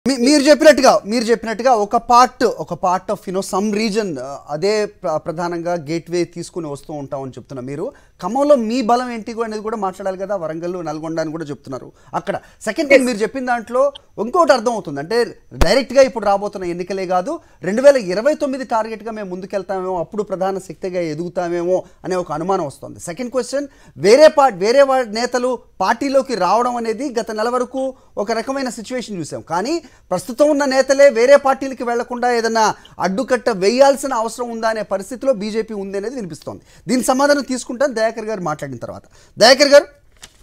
మీ- మీరు చెప్పినట్టుగా మీరు చెప్పినట్టుగా ఒక పార్ట్ ఒక part of you know some reason అదే ప్ర- ప్రధానంగా గేట్వే తీసుకుని వస్తూ ఉంటామని చెప్తున్నా మీరు ఖమ్మంలో మీ బలం ఏంటి అనేది కూడా మాట్లాడాలి కదా వరంగల్ నల్గొండ అని కూడా చెప్తున్నారు అక్కడ సెకండ్ థింగ్ మీరు చెప్పిన దాంట్లో ఇంకోటి అర్థం అవుతుంది అంటే డైరెక్ట్గా ఇప్పుడు రాబోతున్న ఎన్నికలే కాదు రెండు వేల ఇరవై తొమ్మిది టార్గెట్గా మేము ముందుకెళ్తామేమో అప్పుడు ప్రధాన శక్తిగా ఎదుగుతామేమో అనే ఒక అనుమానం వస్తుంది సెకండ్ క్వశ్చన్ వేరే పార్ట్ వేరే వా- నేతలు పార్టీలోకి రావడం అనేది గత నెల వరకు ఒక రకమైన సిచ్యువేషన్ చూసాం కానీ ప్రస్తుతం ఉన్న నేతలే వేరే పార్టీలకి వెళ్లకుండా ఏదైనా అడ్డుకట్ట వేయాల్సిన అవసరం ఉందా అనే పరిస్థితిలో బీజేపీ ఉంది అనేది వినిపిస్తోంది దీని సమాధానం తీసుకుంటాను దయాకర్ గారు మాట్లాడిన తర్వాత దయాకర్ గారు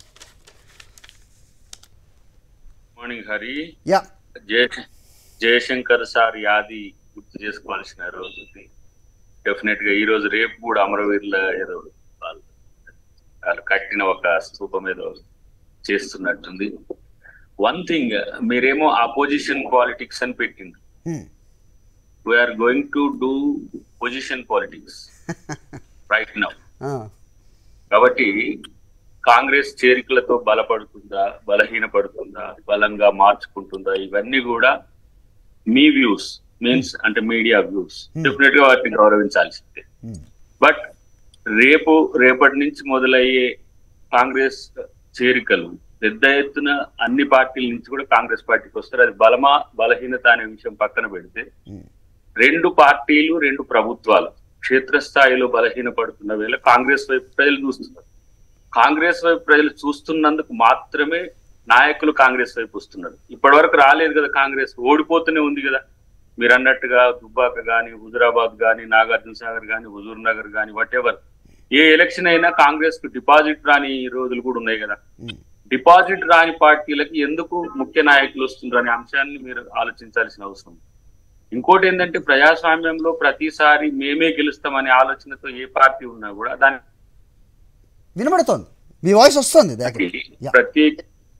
మార్నింగ్ హరి యా జయ జయశంకర్ సార్ యాది గుర్తు చేసుకోవాల్సిన రోజు ఇది డెఫినెట్ గా ఈ రోజు రేపు కూడా అమరవీరుల ఏదో వాళ్ళు వాళ్ళు కట్టిన ఒక స్థూపం ఏదో చేస్తున్నట్టుంది వన్ థింగ్ మీరేమో అపోజిషన్ పాలిటిక్స్ అని పెట్టింది hmm. We are going to do position politics right now ఆ. కాబట్టి కాంగ్రెస్ చేరికలతో బలపడుతుందా బలహీనపడుతుందా బలంగా మార్చుకుంటుందా ఇవన్నీ కూడా మీ వ్యూస్ మీన్స్ అంటే మీడియా వ్యూస్ డెఫినెట్ గా వాటిని గౌరవించాల్సిందే హ్మ్. బట్ రేపు రేపటి నుంచి మొదలయ్యే కాంగ్రెస్ చేరికలు పెద్ద ఎత్తున అన్ని పార్టీల నుంచి కూడా కాంగ్రెస్ పార్టీకి వస్తారు అది బలమా బలహీనత అనే విషయం పక్కన పెడితే హ్మ్. రెండు పార్టీలు రెండు ప్రభుత్వాలు క్షేత్రస్థాయిలో బలహీనపడుతున్న వేళ కాంగ్రెస్ వైపు ప్రజలు చూస్తున్నారు కాంగ్రెస్ వైపు ప్రజలు చూస్తున్నందుకు మాత్రమే నాయకులు కాంగ్రెస్ వైపు వస్తున్నారు ఇప్పటి వరకు రాలేదు కదా కాంగ్రెస్ ఓడిపోతూనే ఉంది కదా మీరు అన్నట్టుగా దుబ్బాక గాని హుజురాబాద్ గాని నాగార్జున సాగర్ గాని హుజూర్ నగర్ గాని వాట్ ఎవర్ ఏ ఎలక్షన్ అయినా కాంగ్రెస్ కు డిపాజిట్ రాని రోజులు కూడా ఉన్నాయి కదా హ్మ్. డిపాజిట్ రాని పార్టీలకి ఎందుకు ముఖ్య నాయకులు వస్తున్నారు అనే అంశాన్ని మీరు ఆలోచించాల్సిన అవసరం ఉంది. ఇంకోటి ఏంటంటే ప్రజాస్వామ్యంలో ప్రతిసారి మేమే గెలుస్తామనే ఆలోచనతో ఏ పార్టీ ఉన్నా కూడా దాని వినబడుతోంది మీ వాయిస్ వస్తుంది దయాకర్ యా. ప్రత్యేక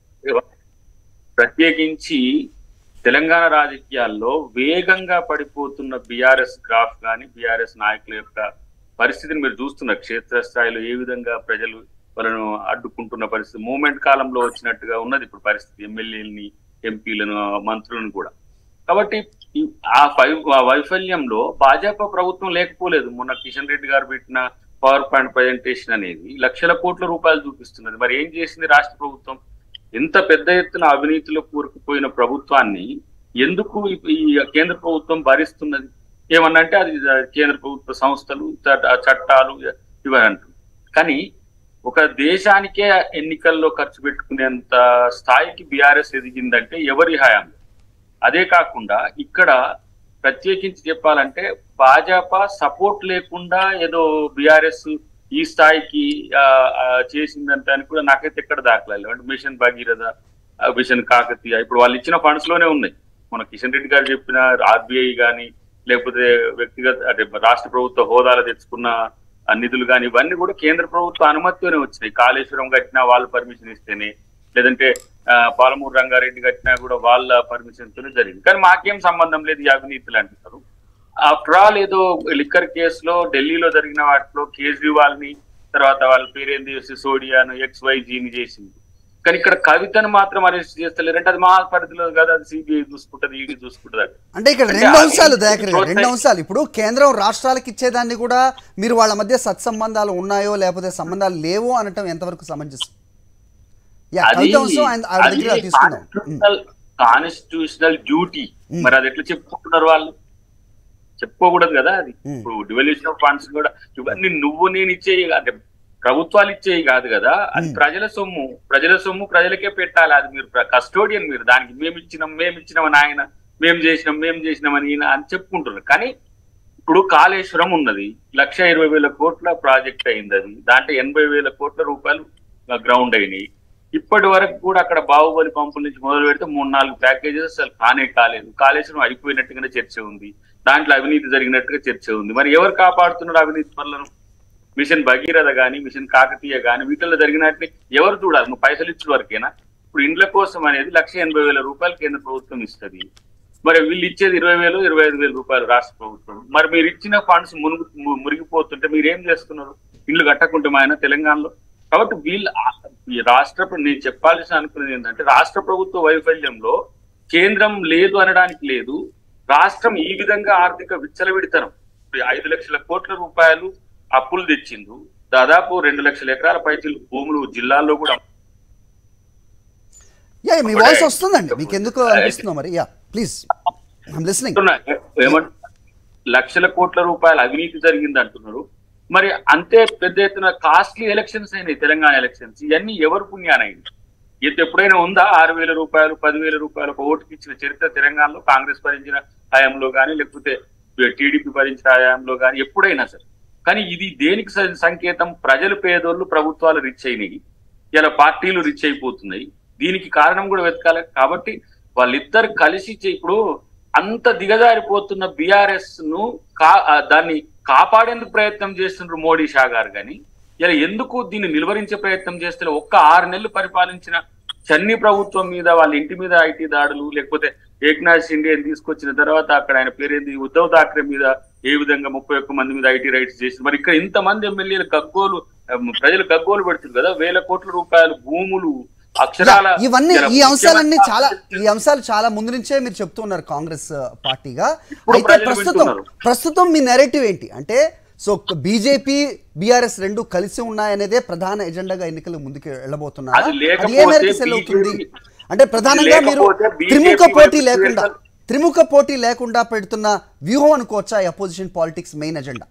ప్రత్యేకించి తెలంగాణ రాజకీయాల్లో వేగంగా పడిపోతున్న బీఆర్ఎస్ గ్రాఫ్ కానీ బీఆర్ఎస్ నాయకుల యొక్క పరిస్థితిని మీరు చూస్తున్నారు క్షేత్రస్థాయిలో ఏ విధంగా ప్రజలు వాళ్ళను అడ్డుకుంటున్న పరిస్థితి మూమెంట్ కాలంలో వచ్చినట్టుగా ఉన్నది ఇప్పుడు పరిస్థితి ఎమ్మెల్యేలని ఎంపీలను మంత్రులను కూడా కాబట్టి ఈ- ఆ వై- ఆ వైఫల్యంలో భాజపా ప్రభుత్వం లేకపోలేదు మొన్న కిషన్ రెడ్డి గారు పెట్టిన పవర్ పాయింట్ ప్రజెంటేషన్ అనేది లక్షల కోట్ల రూపాయలు చూపిస్తున్నది మరి ఏం చేసింది రాష్ట్ర ప్రభుత్వం ఎంత పెద్ద ఎత్తున అవినీతిలో కూరుకుపోయిన ప్రభుత్వాన్ని ఎందుకు ఈ- ఈ కేంద్ర ప్రభుత్వం భరిస్తున్నది ఏమన్నా అంటే అది కేంద్ర ప్రభుత్వ సంస్థలు చట్ట- చట్టాలు ఇవన్నీ అంటుంది కానీ ఒక దేశానికే ఎన్నికల్లో ఖర్చు పెట్టుకునేంత స్థాయికి బీఆర్ఎస్ ఎదిగిందంటే ఎవరి హయాంలో అదే కాకుండా ఇక్కడ ప్రత్యేకించి చెప్పాలంటే భాజపా సపోర్ట్ లేకుండా ఏదో బీఆర్ఎస్ ఈ స్థాయికి ఆ, ఆ, చేసిందంటే అని కూడా నాకైతే ఎక్కడ దాఖలాలి అంటే మిషన్ భగీరథ ఆ, మిషన్ కాకతీయ ఇప్పుడు వాళ్ళు ఇచ్చిన ఫండ్స్ లోనే ఉన్నాయి మన కిషన్ రెడ్డి గారు చెప్పిన ఆర్బీఐ కానీ లేకపోతే వ్యక్తిగత అంటే రాష్ట్ర ప్రభుత్వ హోదాలో తెచ్చుకున్న ఆ నిధులు కానీ ఇవన్నీ కూడా కేంద్ర ప్రభుత్వ అనుమతితోనే వచ్చినాయి కాళేశ్వరం కట్టినా వాళ్ళు పర్మిషన్ ఇస్తేనే లేదంటే ఆ, పాలమూరు రంగారెడ్డి కట్టినా కూడా వాళ్ళ పర్మిషన్ తోనే జరిగింది కానీ మాకేం సంబంధం లేదు ఈ అవినీతులు అంటున్నారు ఆఫ్టర్ ఆల్ ఏదో లిక్కర్ కేసులో ఢిల్లీలో జరిగిన వాటిలో కేజ్రీవాల్ ని తర్వాత వాళ్ళ పేరేంది సిసోడియాను ఎక్స్ వైజీని చేసింది కానీ ఇక్కడ కవితను మాత్రం అరెస్ట్ చేస్తలేరంటే అది మా పరిధిలో కాదు అది సిబిఐ చూసుకుంటది ఈడీ చూసుకుంటది అది. అంటే ఇక్కడ అంటే రెండు ఆ అంశాలు ఈ- దయాకర్ గారు రెండు ప్రోత్సహి- అంశాలు ఇప్పుడు కేంద్రం రాష్ట్రాలకు ఇచ్చేదాన్ని కూడా మీరు వాళ్ళ మధ్య సత్సంబంధాలు ఉన్నాయో లేకపోతే సంబంధాలు లేవో అనటం ఎంతవరకు సమంజసం యా అది కవిత అంశం ఆయన ఆవిడ అది దగ్గర తీసుకుందాం um. Constitutional constitutional duty Hmm. మరి అది ఎట్లా చెప్పుకుంటున్నారు వాళ్ళు చెప్పుకోకూడదు కదా అది Hmm. ఇప్పుడు డివల్యూషన్ ఆఫ్ ఫండ్స్ కూడా ఇవన్నీ నువ్వు నేను ఇచ్చేయి అంటే ప్రభుత్వాలు ఇచ్చేయి కాదు కదా అది Hmm. ప్రజల సొమ్ము ప్రజల సొమ్ము ప్రజలకే పెట్టాలి అది మీరు కస్టోడియన్ మీరు దానికి మేము ఇచ్చినాం మేము ఇచ్చినామని ఆయన మేము చేసినాం మేము చేసినామని ఈయన అని చెప్పుకుంటున్నారు కానీ ఇప్పుడు కాళేశ్వరం ఉన్నది లక్ష ఇరవై వేల కోట్ల ప్రాజెక్ట్ అయింది అది దాంట్లో ఎనభై వేల కోట్ల రూపాయలు గ్రౌండ్ అయినాయి ఇప్పటి వరకు కూడా అక్కడ బాహుబలి పంపుల నుంచి మొదలు పెడితే మూడు నాలుగు ప్యాకేజెస్ అసలు కానే కాలేదు కాళేశ్వరం అయిపోయినట్టుగానే చర్చ ఉంది దాంట్లో అవినీతి జరిగినట్టుగా చర్చ ఉంది మరి ఎవరు కాపాడుతున్నారు అవినీతి పనులను మిషన్ భగీరథ గాని మిషన్ కాకతీయ గాని వీటిల్లో జరిగినట్టు ఎవరు చూడాలి నువ్వు పైసలు ఇచ్చిన వరకేనా ఇప్పుడు ఇండ్ల కోసం అనేది లక్ష ఎనభై వేల రూపాయలు కేంద్ర ప్రభుత్వం ఇస్తుంది మరి వీళ్ళు ఇచ్చేది ఇరవై వేలు ఇరవై ఐదు వేల రూపాయలు రాష్ట్ర ప్రభుత్వం మరి మీరు ఇచ్చిన ఫండ్స్ మునుగు ము- మురిగిపోతుంటే మీరు ఏం చేస్తున్నారు ఇల్లు కట్టకుంటే మా ఆయన తెలంగాణలో కాబట్టి వీళ్ళు ఆ- ఈ రాష్ట్ర ప్ర- నేను చెప్పాల్సిన అనుకునేది ఏంటంటే రాష్ట్ర ప్రభుత్వ వైఫల్యంలో కేంద్రం లేదు అనడానికి లేదు రాష్ట్రం ఈ విధంగా ఆర్థిక విచ్చలవిడితనం ఇప్పుడు ఐదు లక్షల కోట్ల రూపాయలు అప్పులు తెచ్చిండు దాదాపు రెండు లక్షల ఎకరాల పైచీలు భూములు జిల్లాల్లో కూడా యా మీ వాయిస్ వస్తుందండి మీకు ఎందుకు అనిపిస్తుందో మరి యా ప్లీజ్ ఐమ్ లిస్నింగ్ అంటున్నా- ఏమంట లక్షల కోట్ల రూపాయల అవినీతి జరిగింది అంటున్నారు మరి అంతే పెద్ద ఎత్తున కాస్ట్లీ ఎలక్షన్స్ అయినాయి తెలంగాణ ఎలక్షన్స్ ఇవన్నీ ఎవరు పుణ్యానైంది ఇది ఎప్పుడైనా ఉందా ఆరు వేల రూపాయలు పదివేల రూపాయలు ఒక ఓటుకి ఇచ్చిన చరిత్ర తెలంగాణలో కాంగ్రెస్ భరించిన హయాంలో కానీ లేకపోతే టీడీపీ భరించిన హయాంలో కానీ ఎప్పుడైనా సరే కానీ ఇది దేనికి స- సంకేతం ప్రజలు పేదోళ్ళు ప్రభుత్వాలు రిచ్ అయినాయి ఇలా పార్టీలు రిచ్ అయిపోతున్నాయి దీనికి కారణం కూడా వెతకాలి కాబట్టి వాళ్ళిద్దరు కలిసి చే- ఇప్పుడు అంత దిగజారిపోతున్న బిఆర్ఎస్ ను కా ఆ దాన్ని కాపాడేందుకు ప్రయత్నం చేస్తున్నారు మోడీ షా గారు కానీ ఇలా ఎందుకు దీన్ని నిలువరించే ప్రయత్నం చేస్తే ఒక్క ఆరు నెలలు పరిపాలించిన చన్ని ప్రభుత్వం మీద వాళ్ళ ఇంటి మీద ఐటీ దాడులు లేకపోతే ఏక్నాథ్ షిండే తీసుకొచ్చిన తర్వాత అక్కడ ఆయన పేరేంది ఉద్ధవ్ ఠాక్రే మీద ఏ విధంగా ముప్పై ఒక్క మంది మీద ఐటీ రైట్స్ చేసి మరి ఇక్కడ ఇంతమంది ఎమ్మెల్యేలు గగ్గోలు ఆ, ప్రజలు గగ్గోలు పెడుతుంది కదా వేల కోట్ల రూపాయలు భూములు అక్షరాల ఇవన్నీ ఇలా ఈ అంశాలన్నీ ముఖ్యమంత్రి చాలా ఈ అంశాలు చాలా ముందు నుంచే మీరు చెప్తూ ఉన్నారు కాంగ్రెస్ ఆ, పార్టీగా ఇప్పుడు అయితే ప్రజలు ప్రస్తుతం వింటున్నారు. ప్రస్తుతం మీ నెరేటివ్ ఏంటి అంటే సో బీజేపీ బీఆర్ఎస్ రెండు కలిసి ఉన్నాయనేదే ప్రధాన ఎజెండాగా ఎన్నికలు ముందుకు వెళ్ళబోతున్నారు అది అది లేకపోతే ఏ మేరకు సెల్ అవుతుంది BJP అంటే ప్రధానంగా మీరు లేకపోతే BJP త్రిముఖ పోటీ వైపు లేకుండా చేయాలి. త్రిముఖ పోటీ లేకుండా పెడుతున్న వ్యూహం అనుకోవచ్చా ఈ అపోజిషన్ పాలిటిక్స్ మెయిన్ ఎజెండా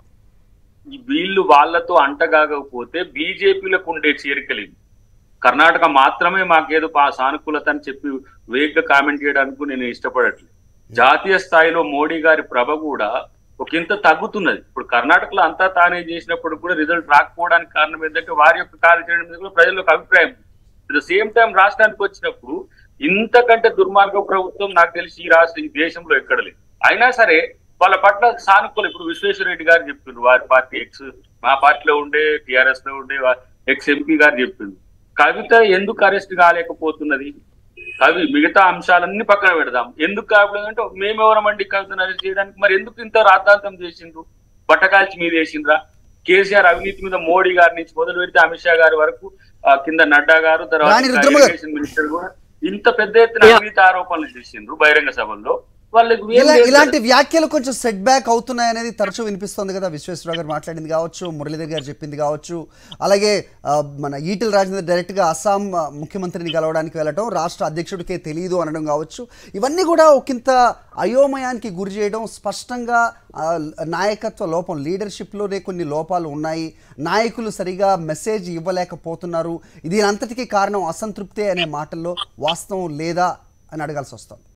ఈ వీళ్ళు వాళ్ళతో అంటగాకపోతే బీజేపీలకు ఉండే చేరికలు ఇవి. కర్ణాటక మాత్రమే మాకేదో పా సానుకూలత అని చెప్పి వేగ్గా కామెంట్ చేయడానికి నేను ఇష్టపడట్లేదు జాతీయ స్థాయిలో మోడీ గారి ప్రభ కూడా ఒక ఇంత తగ్గుతున్నది ఇప్పుడు కర్ణాటకలో అంతా తానే చేసినప్పుడు కూడా రిజల్ట్ రాకపోవడానికి కారణం ఏంటంటే వారి యొక్క కార్యాచరణ మీద కూడా ప్రజలకు అభిప్రాయం అట్ ద సేమ్ టైం రాష్ట్రానికి వచ్చినప్పుడు ఇంతకంటే దుర్మార్గ ప్రభుత్వం నాకు తెలిసి ఈ రాష్ట్ర ఈ దేశంలో ఎక్కడ లేదు అయినా సరే వాళ్ళ పట్ల సానుకూల ఇప్పుడు విశ్వేశ్వర రెడ్డి గారు చెప్పిండ్రు వారి పార్టీ ఎక్స్ మా పార్టీలో ఉండే టిఆర్ఎస్ లో ఉండే ఎక్స్ ఎంపీ గారు చెప్పిండ్రు కవిత ఎందుకు అరెస్ట్ కాలేకపోతున్నది కవి మిగతా అంశాలన్నీ పక్కన పెడదాం ఎందుకు కావట్లేదంటే మేమెవరమండి కవితను అరెస్ట్ చేయడానికి మరి ఎందుకు ఇంత రాద్ధాంతం చేసిండ్రు బట్టకాల్చి మీద వేసిండ్రా కేసీఆర్ అవినీతి మీద మోడీ గారి నుంచి మొదలు పెడితే అమిత్ షా గారి వరకు ఆ, కింద నడ్డా గారు తర్వాత రాణి రుద్రమ గారు. ఇరిగేషన్ మినిస్టర్ కూడా ఇంత పెద్ద ఎత్తున అవినీతి ఆరోపణలు చేసిండ్రు బహిరంగ సభల్లో వాళ్ళకి ఏం ఇలా లేదు ఇలాంటి వ్యాఖ్యలు కొంచెం సెట్ బ్యాక్ అవుతున్నాయి అనేది తరచూ వినిపిస్తుంది కదా విశ్వేశ్వరరావు గారు మాట్లాడింది కావచ్చు మురళీధర్ గారు చెప్పింది కావచ్చు అలాగే ఆ, మన ఈటెల రాజేందర్ డైరెక్ట్గా అస్సాం ఆ, ముఖ్యమంత్రిని కలవడానికి వెళ్ళటం రాష్ట్ర అధ్యక్షుడికే తెలియదు అనడం కావచ్చు ఇవన్నీ కూడా ఒకంత అయోమయానికి గురి చేయడం స్పష్టంగా ఆ, నాయకత్వ లోపం లీడర్షిప్లోనే కొన్ని లోపాలు ఉన్నాయి నాయకులు సరిగా మెసేజ్ ఇవ్వలేకపోతున్నారు దీని అంతటికీ కారణం అసంతృప్తే అనే మాటల్లో వాస్తవం లేదా అని అడగాల్సి వస్తుంది